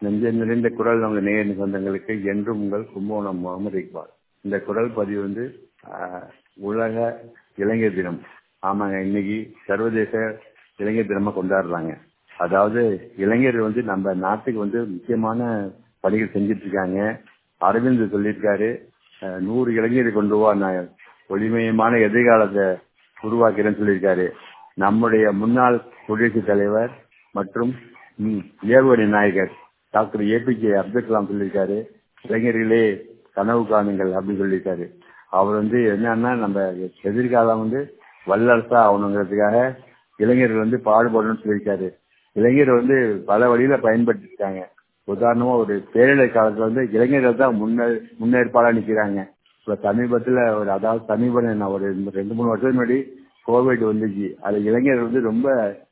நெஞ்ச நிறைந்த குரல் நம்ம நேயர் சொந்தங்களுக்கு என்றும் உங்கள் கும்பகோணம் முகமது இக்பால் இந்த குரல் பதிவு வந்து ஆஹ், உலக இளைஞர் தினம் ஆமாங்க இன்னைக்கு சர்வதேச இளைஞர் தினமா கொண்டாடுறாங்க அதாவது இளைஞர் வந்து நம்ம நாட்டுக்கு வந்து முக்கியமான பணிகள் செஞ்சுட்டு இருக்காங்க அரவிந்த் சொல்லியிருக்காரு அஹ், நூறு இளைஞரை கொண்டு வா நான் ஒளிமயமான எதிர்காலத்தை உருவாக்கிறேன்னு சொல்லியிருக்காரு நம்முடைய முன்னாள் குடியரசுத் தலைவர் மற்றும் ம், ஏவுகணை நாயகர் டாக்டர் ஏபிஜே அப்துல் கலாம் சொல்லியிருக்காரு இளைஞர்களே கனவு காணுங்கள் அப்படின்னு சொல்லியிருக்காரு அவர் வந்து என்னன்னா நம்ம எதிர்காலம் வந்து வல்லரசா ஆகணுங்கிறதுக்காக இளைஞர்கள் வந்து பாடுபடணும்னு சொல்லியிருக்காரு இளைஞர் வந்து பல வழியில பயன்படுத்தி இருக்காங்க உதாரணமா ஒரு பேரிடர் காலத்துல வந்து இளைஞர்கள் தான் முன்னே முன்னேற்பாடா நிக்கிறாங்க இப்ப சமீபத்துல ஒரு அதாவது சமீபம் என்ன ஒரு ரெண்டு மூணு வருஷத்துக்கு முன்னாடி கோவிட் வந்துச்சு அது இளைஞர்கள் வந்து ரொம்ப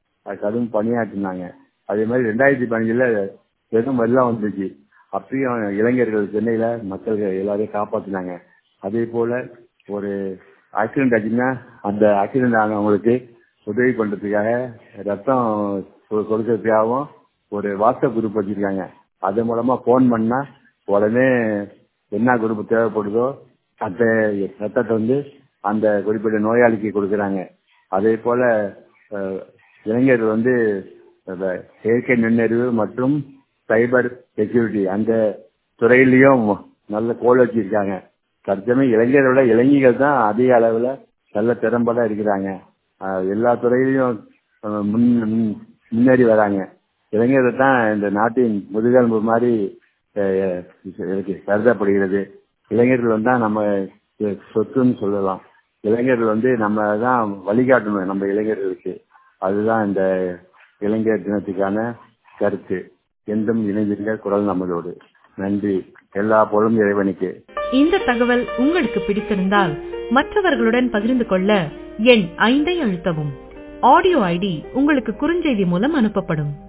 கடும் பணியாற்றினாங்க அதே மாதிரி ரெண்டாயிரத்தி பதினஞ்சுல பெரும் வெள்ளம் வந்துச்சு அப்பயும் இளைஞர்கள் சென்னையில மக்கள் எல்லாரையும் காப்பாத்தினாங்க அதே போல ஒரு ஆக்சிடென்ட் ஆச்சுன்னா அந்த ஆக்சிடென்ட் ஆனவங்களுக்கு உதவி பண்றதுக்காக ரத்தம் கொ- கொடுக்கறதுக்காகவும் ஒரு வாட்ஸ்அப் குரூப் வச்சிருக்காங்க அது மூலமா போன் பண்ணா உடனே என்ன குரூப் தேவைப்படுதோ அந்த ரத்தத்தை வந்து அந்த குறிப்பிட்ட நோயாளிக்கு கொடுக்கறாங்க அதே போல அஹ், இளைஞர்கள் வந்து அஹ், செயற்கை நுண்ணறிவு மற்றும் சைபர் செக்யூரிட்டி அந்த துறையிலையும் நல்ல கோல் வச்சிருக்காங்க தற்சமயம் இளைஞரோட இளைஞர்கள் தான் அதிக அளவுல நல்ல திறம்பட இருக்கிறாங்க அஹ், எல்லா துறையிலையும் அஹ், முன் முன்- முன்னேறி வராங்க இளைஞர்கள் தான் இந்த நாட்டின் முதுகெலும்பு மாதிரி அஹ், இருக்கு கருதப்படுகிறது இளைஞர்கள் வந்து தான் நம்ம சொத்துன்னு சொல்லலாம் இளைஞர்கள் வந்து நம்ம தான் வழிகாட்டணும் நம்ம இளைஞர்களுக்கு அதுதான் இந்த இளைஞர் தினத்துக்கான கருத்து என்றும் இணைந்திருக்க குரல் நம்மளோடு நன்றி எல்லா பொருளும் இறைவனுக்கு இந்த தகவல் உங்களுக்கு பிடித்திருந்தால் மற்றவர்களுடன் பகிர்ந்து கொள்ள எண் ஐந்தை அழுத்தவும் ஆடியோ ஐடி உங்களுக்கு குறுஞ்செய்தி மூலம் அனுப்பப்படும்